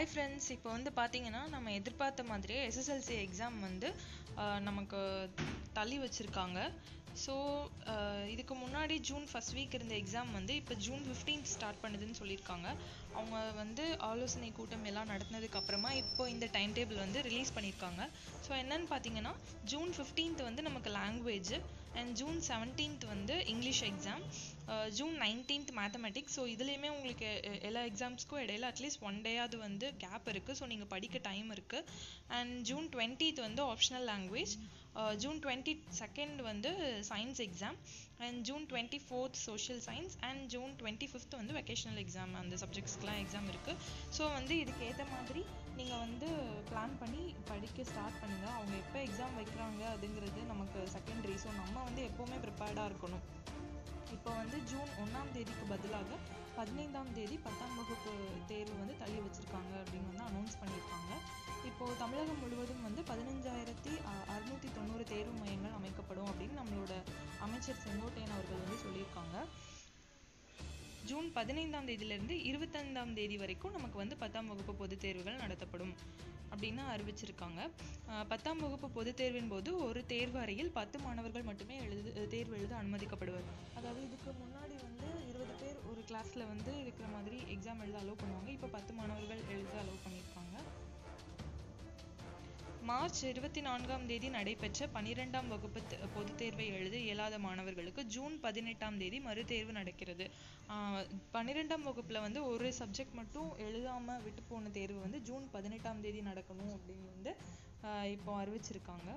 friends இப்போ வந்து பார்த்தீங்கன்னா நம்ம எதிர்பார்த்த மாதிரியே எஸ்எஸ்எல்சி எக்ஸாம் வந்து ஆஹ், நமக்கு தள்ளி வச்சுருக்காங்க ஸோ இதுக்கு முன்னாடி ஜூன் ஃபஸ்ட் வீக் இருந்த எக்ஸாம் வந்து இப்போ ஜூன் 15th ஸ்டார்ட் பண்ணுதுன்னு சொல்லியிருக்காங்க அவங்க வந்து ஆலோசனை கூட்டம் எல்லாம் நடத்தினதுக்கு அப்புறமா இப்போ இந்த டைம் டேபிள் வந்து ரிலீஸ் பண்ணியிருக்காங்க ஸோ என்னன்னு பார்த்தீங்கன்னா ஜூன் 15th வந்து நமக்கு லாங்குவேஜ் அண்ட் ஜூன் 17th வந்து English exam June 19th mathematics so இதுலேயுமே உங்களுக்கு எ- எல்லா எக்ஸாம்ஸ்க்கும் இடையில அட்லீஸ்ட் ஒன் டேயாவது வந்து கேப் இருக்குது ஸோ நீங்கள் படிக்க டைம் இருக்குது அண்ட் ஜூன் 20th வந்து optional language June twenty second வந்து science exam and June twenty fourth social science and June twenty fifth வந்து வெக்கேஷனல் எக்ஸாம் அந்த சப்ஜெக்ட்ஸ்க்குலாம் எக்ஸாம் இருக்குது ஸோ வந்து இதுக்கு ஏற்ற மாதிரி நீங்கள் வந்து பிளான் பண்ணி படிக்க ஸ்டார்ட் பண்ணுங்கள் அவங்க எப்போ எக்ஸாம் வைக்கிறாங்க அதுங்கிறது நமக்கு செகண்டரி ஸோ நம்ம வந்து எப்போவுமே ப்ரிப்பேர்டாக இருக்கணும் இப்போ வந்து ஜூன் ஒன்றாம் தேதிக்கு பதிலாக பதினைந்தாம் தேதி பத்தாம் வகுப்பு தேர்வு வந்து தள்ளி வச்சிருக்காங்க அப்படின்னு வந்து அனௌன்ஸ் பண்ணியிருக்காங்க இப்போ தமிழகம் முழுவதும் வந்து பதினஞ்சாயிரத்தி அறுநூத்தி தொண்ணூறு தேர்வு மையங்கள் அமைக்கப்படும் அப்படின்னு நம்மளோட அமைச்சர் செங்கோட்டையன் அவர்கள் வந்து சொல்லியிருக்காங்க ஜூன் பதினைந்தாம் தேதியிலிருந்து இருபத்தைந்தாம் தேதி வரைக்கும் நமக்கு வந்து பத்தாம் வகுப்பு பொதுத் தேர்வுகள் நடத்தப்படும் அப்படின்னு அறிவிச்சிருக்காங்க அஹ் பத்தாம் வகுப்பு பொதுத் தேர்வின் போது ஒரு தேர்வு அறையில் பத்து மாணவர்கள் மட்டுமே எழுது தேர்வு எழுத அனுமதிக்கப்படுவர் அதாவது இதுக்கு முன்னாடி வந்து இருபது பேர் ஒரு கிளாஸ்ல வந்து இருக்கிற மாதிரி எக்ஸாம் எழுத அலோவ் பண்ணுவாங்க இப்போ பத்து மாணவர்கள் எழுத அலோவ் பண்ணியிருக்காங்க மார்ச் இருபத்தி நான்காம் தேதி நடைபெற்ற பனிரெண்டாம் வகுப்பு த- பொதுத் தேர்வை எழுத இயலாத மாணவர்களுக்கு ஜூன் பதினெட்டாம் தேதி மறுதேர்வு நடக்கிறது ஆஹ் பன்னிரெண்டாம் வகுப்புல வந்து ஒரு சப்ஜெக்ட் மட்டும் எழுதாம விட்டு போன தேர்வு வந்து ஜூன் பதினெட்டாம் தேதி நடக்கணும் அப்படின்னு வந்து ஆஹ் இப்போ அறிவிச்சிருக்காங்க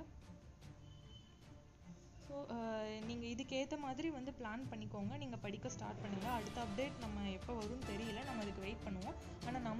ஸோ நீங்கள் இதுக்கேற்ற மாதிரி வந்து பிளான் பண்ணிக்கோங்க நீங்கள் படிக்க ஸ்டார்ட் பண்ணுங்க அடுத்த அப்டேட் நம்ம எப்போ வரும்னு தெரியல நம்ம அதுக்கு வெயிட் பண்ணுவோம் ஆனால்